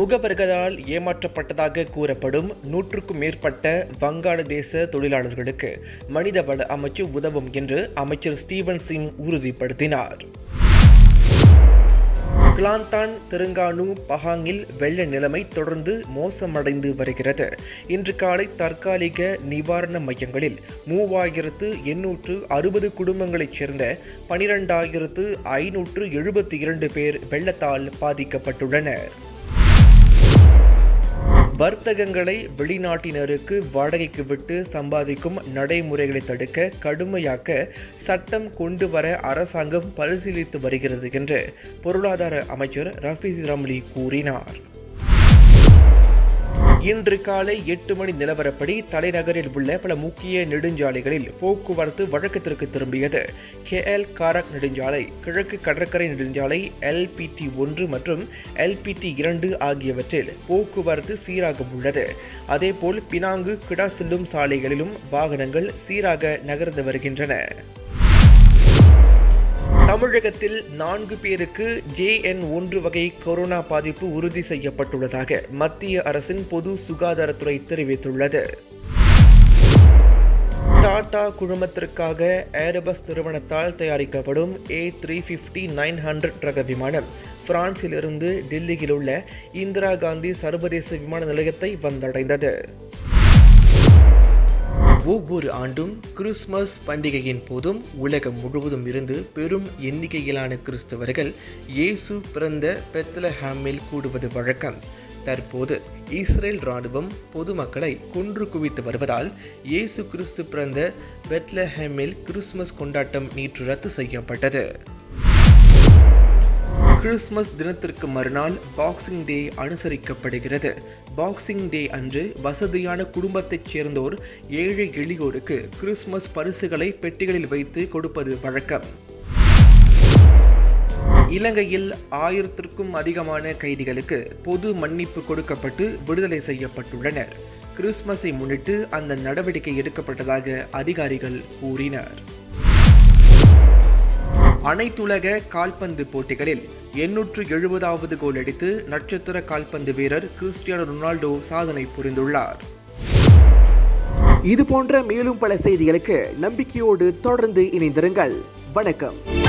முகவர்களால் ஏமாற்றப்பட்டதாக கூறப்படும் நூற்றுக்கும் மேற்பட்ட வங்காளதேச தொழிலாளர்களுக்கு மனிதவள அமைச்சு உதவும் என்று அமைச்சர் ஸ்டீவன் சிங் உறுதிப்படுத்தினார் கிளாந்தான் தெலுங்கானு பஹாங்கில் வெள்ள நிலைமை தொடர்ந்து மோசமடைந்து வருகிறது இன்று காலை தற்காலிக நிவாரண மையங்களில் மூவாயிரத்து எண்ணூற்று அறுபது குடும்பங்களைச் சேர்ந்த பனிரெண்டாயிரத்து ஐநூற்று எழுபத்தி இரண்டு பேர் வெள்ளத்தால் பாதிக்கப்பட்டுள்ளனர் வர்த்தகங்களை வெளிநாட்டினருக்கு வாடகைக்கு விட்டு சம்பாதிக்கும் நடைமுறைகளை தடுக்க கடுமையாக்க சட்டம் கொண்டு வர அரசாங்கம் பரிசீலித்து வருகிறது என்று பொருளாதார அமைச்சர் ரஃபீஸ் ரம்லி கூறினார் இன்று காலை எட்டு மணி நிலவரப்படி தலைநகரில் உள்ள பல முக்கிய நெடுஞ்சாலைகளில் போக்குவரத்து வழக்கத்திற்கு திரும்பியது கேஎல் காரக் நெடுஞ்சாலை கிழக்கு கடற்கரை நெடுஞ்சாலை எல்பிடி ஒன்று மற்றும் எல்பிடி இரண்டு ஆகியவற்றில் போக்குவரத்து சீராக உள்ளது அதேபோல் பினாங்கு கிடா செல்லும் சாலைகளிலும் வாகனங்கள் சீராக நகர்ந்து வருகின்றன தமிழகத்தில் நான்கு பேருக்கு ஜேஎன் ஒன்று வகை கொரோனா பாதிப்பு உறுதி செய்யப்பட்டுள்ளதாக மத்திய அரசின் பொது சுகாதாரத்துறை தெரிவித்துள்ளது டாடா குழுமத்திற்காக ஏர்பஸ் நிறுவனத்தால் தயாரிக்கப்படும் A three fifty nine hundred ரக விமானம் பிரான்சிலிருந்து டெல்லியில் உள்ள இந்திரா காந்தி சர்வதேச விமான நிலையத்தை வந்தடைந்தது ஒவ்வொரு ஆண்டும் கிறிஸ்மஸ் பண்டிகையின் போதும் உலகம் முழுவதும் இருந்து பெரும் எண்ணிக்கையிலான கிறிஸ்தவர்கள் இயேசு பிறந்த பெத்லஹாமில் கூடுவது வழக்கம் தற்போது இஸ்ரேல் ராணுவம் பொதுமக்களை கொன்று குவித்து வருவதால் இயேசு கிறிஸ்து பிறந்த பெத்லஹாமில் கிறிஸ்மஸ் கொண்டாட்டம் நேற்று ரத்து செய்யப்பட்டது கிறிஸ்மஸ் தினத்திற்கு மறுநாள் பாக்ஸிங் டே அனுசரிக்கப்படுகிறது பாக்ஸிங் டே அன்று வசதியான குடும்பத்தைச் சேர்ந்தோர் ஏழை எளியோருக்கு கிறிஸ்மஸ் பரிசுகளை பெட்டிகளில் வைத்து கொடுப்பது வழக்கம் இலங்கையில் ஆயிரத்திற்கும் அதிகமான கைதிகளுக்கு பொது மன்னிப்பு கொடுக்கப்பட்டு விடுதலை செய்யப்பட்டுள்ளனர் கிறிஸ்மஸை முன்னிட்டு அந்த நடவடிக்கை எடுக்கப்பட்டதாக அதிகாரிகள் கூறினர் அனைத்துலக கால்பந்து போட்டிகளில் எண்ணூற்று எழுபதாவது கோல் அடித்து நட்சத்திர கால்பந்து வீரர் கிறிஸ்டியானோ ரொனால்டோ சாதனை புரிந்துள்ளார் இது போன்ற மேலும் பல செய்திகளுக்கு நம்பிக்கையோடு தொடர்ந்து இணைந்திருங்கள் வணக்கம்